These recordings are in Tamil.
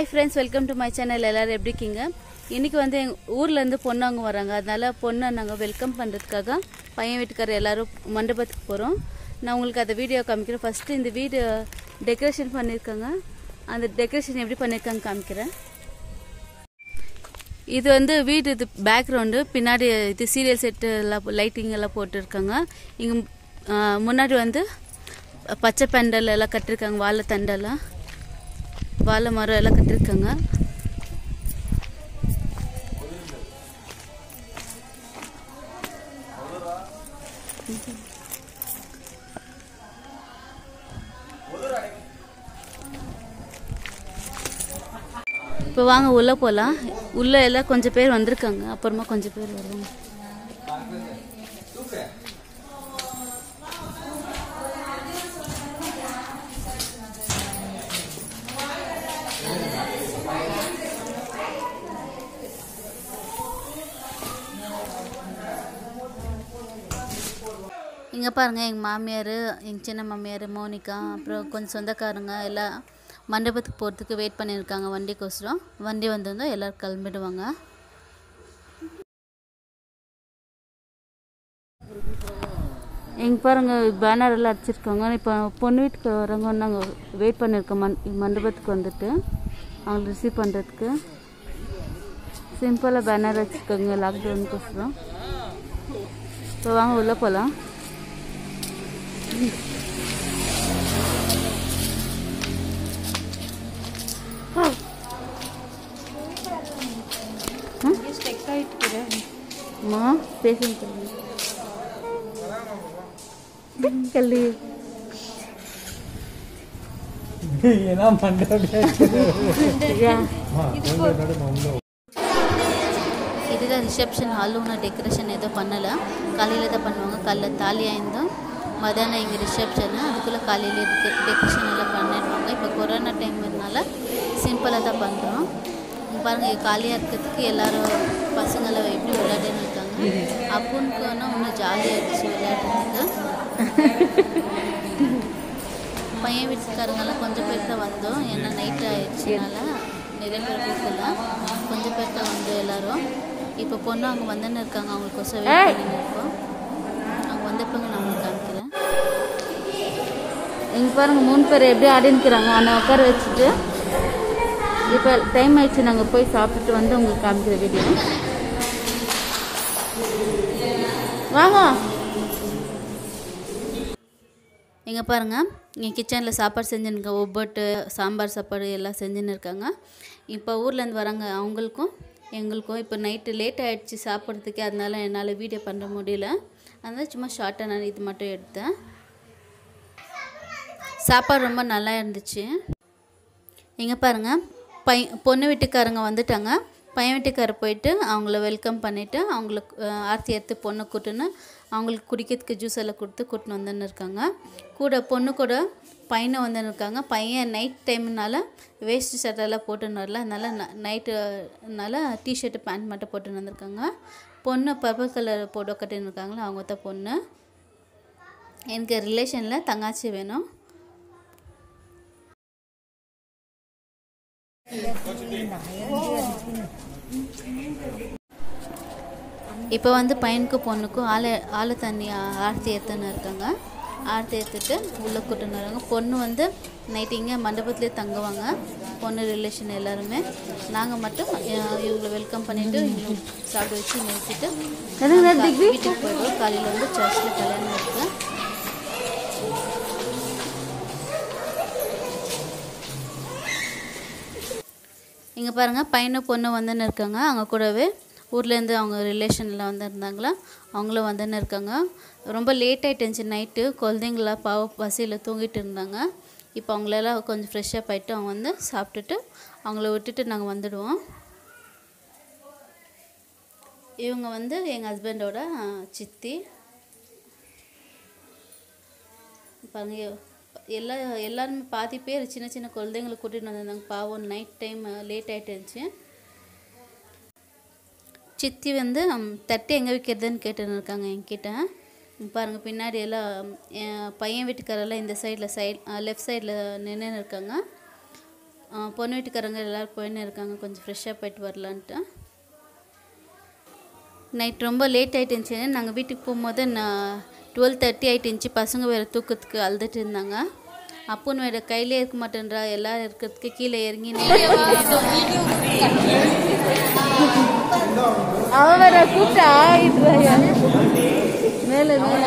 hi friends welcome to my channel எல்லோரும் எப்படி இருக்கீங்க இன்றைக்கி வந்து எங்கள் ஊர்லேருந்து பொண்ணாங்க வராங்க அதனால் பொண்ணை நாங்கள் வெல்கம் பண்ணுறதுக்காக பையன் வீட்டுக்காரர் எல்லோரும் மண்டபத்துக்கு போகிறோம் நான் உங்களுக்கு அந்த வீடியோ காமிக்கிறேன் ஃபஸ்ட்டு இந்த வீடு டெக்கரேஷன் பண்ணியிருக்காங்க அந்த டெக்கரேஷன் எப்படி பண்ணியிருக்காங்க காமிக்கிறேன் இது வந்து வீடு இது பேக்ரவுண்டு பின்னாடி இது சீரியல் செட்டு எல்லாம் லைட்டிங் எல்லாம் போட்டிருக்காங்க இங்கே முன்னாடி வந்து பச்சை பெண்டல் எல்லாம் கட்டிருக்காங்க வாழை தண்டெல்லாம் வாழை மரம் எல்லாம் கட்டிருக்காங்க இப்போ வாங்க உள்ளே போகலாம் உள்ளே எல்லாம் கொஞ்சம் பேர் வந்திருக்காங்க அப்புறமா கொஞ்சம் பேர் வருவாங்க இங்கே பாருங்கள் எங்கள் மாமியார் எங்கள் சின்ன மாமியார் மோனிகா அப்புறம் கொஞ்சம் சொந்தக்காரங்க எல்லாம் மண்டபத்துக்கு போகிறதுக்கு வெயிட் பண்ணியிருக்காங்க வண்டிக்கோசரம் வண்டி வந்திருந்தோம் எல்லோரும் கிளம்பிடுவாங்க எங்க பாருங்க பேனர் எல்லாம் அடிச்சிருக்காங்க இப்போ பொண்ணு வீட்டுக்கு வரவங்க நாங்கள் வெயிட் பண்ணியிருக்கோம் மண் மண்டபத்துக்கு வந்துட்டு அவங்களை ரிசீவ் பண்ணுறதுக்கு சிம்பிளாக பேனர் வச்சுருக்காங்க லாக்டவுனுக்கோசரம் இப்போ வாங்க உள்ளே போகலாம் அம்மா பேசுங்க கல்லி ஏன்னா பண்றது இதுதான் ரிசப்ஷன் ஹால் ஒன்றும் டெக்கரேஷன் எதுவும் பண்ணலை காலையில் தான் பண்ணுவாங்க காலைல தாலி ஆயிருந்தோம் மதியானம் இங்கே ரிசப்ஷனு அதுக்குள்ளே காலையில் இதுக்கு டெக்கரேஷன் எல்லாம் பண்ணிடுவாங்க இப்போ கொரோனா டைம்னால சிம்பிளாக தான் பண்ணுறோம் இங்க பாருங்க இது காலியாக இருக்கிறதுக்கு எல்லாரும் பசங்களை எப்படி விளையாடுன்னு இருக்காங்க அப்புனுக்கு இன்னும் ஜாலியாக இருந்துச்சு விளையாடுறதுக்கு பையன் வீட்டுக்காரங்கெல்லாம் கொஞ்சம் பேர் தான் வந்தோம் ஏன்னா நைட் ஆயிடுச்சுனால நிறைய பேர் வீட்டில் கொஞ்சம் பேர் தான் வந்து எல்லாரும் இப்போ பொண்ணு அவங்க வந்துன்னு இருக்காங்க அவங்களுக்கோசம் வெயிட் பண்ணின்னு இருக்கோம் அவங்க வந்தப்பங்க நான் உங்களுக்கு காமிக்கிறேன் இங்கே பாருங்கள் மூணு பேர் எப்படி ஆடினுக்கிறாங்க அந்த உட்கார வச்சுட்டு இப்போ டைம் ஆயிடுச்சு நாங்கள் போய் சாப்பிட்டுட்டு வந்து உங்களுக்கு காமிக்கிற வீடியோ வாங்க இங்கே பாருங்கள் இங்கே கிச்சனில் சாப்பாடு செஞ்சுருக்க ஒவ்வொட்டு சாம்பார் சாப்பாடு எல்லாம் செஞ்சுன்னு இருக்காங்க இப்போ ஊர்லேருந்து வராங்க அவங்களுக்கும் எங்களுக்கும் இப்போ நைட்டு லேட் ஆகிடுச்சு சாப்பிட்றதுக்கு அதனால என்னால் வீடியோ பண்ண முடியல அதனால் சும்மா ஷார்ட்டாக நான் இது மட்டும் எடுத்தேன் சாப்பாடு ரொம்ப நல்லா இருந்துச்சு இங்கே பாருங்கள் பை பொண்ணு வீட்டுக்காரங்க வந்துட்டாங்க பையன் வீட்டுக்காரர் போயிட்டு அவங்கள வெல்கம் பண்ணிவிட்டு அவங்களுக்கு அஹ், ஆர்த்தி எடுத்து பொண்ணை கூட்டுன்னு அவங்களுக்கு குடிக்கிறதுக்கு ஜூஸ் எல்லாம் கொடுத்து கூட்டின்னு வந்துன்னு இருக்காங்க கூட பொண்ணு கூட பையனை வந்துன்னு இருக்காங்க பையன் நைட் டைம்னால வேஸ்ட் சட்டெல்லாம் போட்டுன்னு வரல அதனால நைட்டுனால டிஷர்ட்டு பேண்ட் மட்டும் போட்டுன்னு வந்திருக்காங்க பொண்ணு பர்பிள் கலர் போட்டோ கட்டின்னு இருக்காங்களா அவங்க தான் பொண்ணு எனக்கு ரிலேஷனில் தங்காச்சி வேணும் இப்போ வந்து பையனுக்கும் பொண்ணுக்கும் ஆலை ஆலை தண்ணி ஆ- ஆர்த்தி ஏற்றுன்னு இருக்காங்க ஆர்த்தி ஏற்றுட்டு உள்ளே கூட்டின்னு வராங்க பொண்ணு வந்து நைட்டு இங்கே மண்டபத்துலேயே தங்குவாங்க பொண்ணு ரிலேஷன் எல்லாருமே நாங்கள் மட்டும் அஹ், இவங்களை வெல்கம் பண்ணிவிட்டு சாப்பிட வச்சு நிறுத்திட்டு வீட்டுக்கு போயிடுவோம் காலையில் வந்து சர்ச்சில் கல்யாணம் இருக்குது இங்கே பாருங்கள் பையனும் பொண்ணும் வந்துன்னு இருக்காங்க அவங்க கூடவே ஊர்லேருந்து அவங்க ரிலேஷனில் வந்து இருந்தாங்களா அவங்களும் வந்துன்னு இருக்காங்க ரொம்ப லேட் ஆகிட்டுருந்துச்சு நைட்டு குழந்தைங்களாம் பாவ பசியில் தூங்கிட்டு இருந்தாங்க இப்போ அவங்களெல்லாம் கொஞ்சம் ஃப்ரெஷ்ஷாக போயிட்டு அவங்க வந்து சாப்பிட்டுட்டு அவங்கள விட்டுட்டு நாங்கள் வந்துடுவோம் இவங்க வந்து எங்கள் ஹஸ்பண்டோட சித்தி பாருங்க எல்லா எல்லாருமே பாதி பேர் சின்ன சின்ன குழந்தைங்களை கூட்டிகிட்டு வந்திருந்தாங்க பாவம் நைட் டைம் லேட் ஆகிட்டு இருந்துச்சு சித்தி வந்து ம், தட்டு எங்கே வைக்கிறதுன்னு கேட்டுன்னு இருக்காங்க என்கிட்ட பாருங்கள் பின்னாடி எல்லாம் என் பையன் வீட்டுக்காரெல்லாம் இந்த சைடில் சைட் லெஃப்ட் சைடில் நின்று இருக்காங்க ஆ, பொண்ணு வீட்டுக்காரங்க எல்லோரும் போயின்னு இருக்காங்க கொஞ்சம் ஃப்ரெஷ்ஷாக போயிட்டு வரலான்ட்டு நைட் ரொம்ப லேட் ஆகிட்டுச்சு நாங்கள் வீட்டுக்கு போகும்போது நான் டுவெல் தேர்ட்டி ஆகிட்டுச்சு பசங்க வேறு தூக்கத்துக்கு அழுதுட்டு இருந்தாங்க அப்போன்னு வேறு கையிலே இருக்க மாட்டேன்றா எல்லாரும் இருக்கிறதுக்கு கீழே இறங்கி அவன் வேற கூப்பிட்டு ஆயிடுறாயா மேல மேல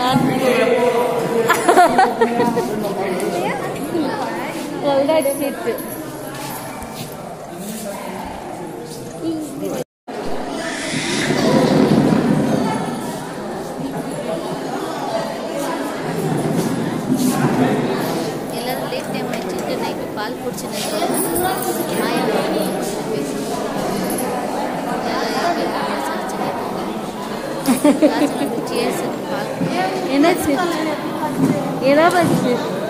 அடிச்சிட்டு எல்லோரும் லேட் டைம் ஆகிடுச்சு நைட்டு பால் குடிச்சுன்னு மாயா சேர்ஸ் பால் என்னாச்சு என்ன பண்ணுச்சு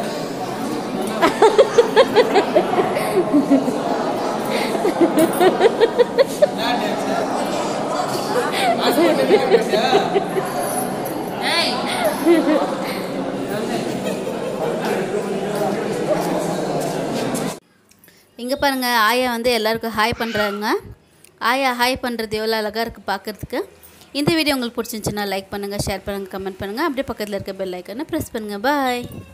இங்கே பாருங்கள் ஆயா வந்து எல்லாருக்கும் ஹாய் பண்ணுறாங்க ஆயா ஹாய் பண்ணுறது எவ்வளோ அழகாக இருக்குது பார்க்குறதுக்கு இந்த வீடியோ உங்களுக்கு பிடிச்சிருந்துச்சுன்னா லைக் பண்ணுங்கள் ஷேர் பண்ணுங்கள் கமெண்ட் பண்ணுங்கள் அப்படியே பக்கத்தில் இருக்க பெல் ஐக்கனை ப்ரெஸ் பண்ணுங்கள் பாய்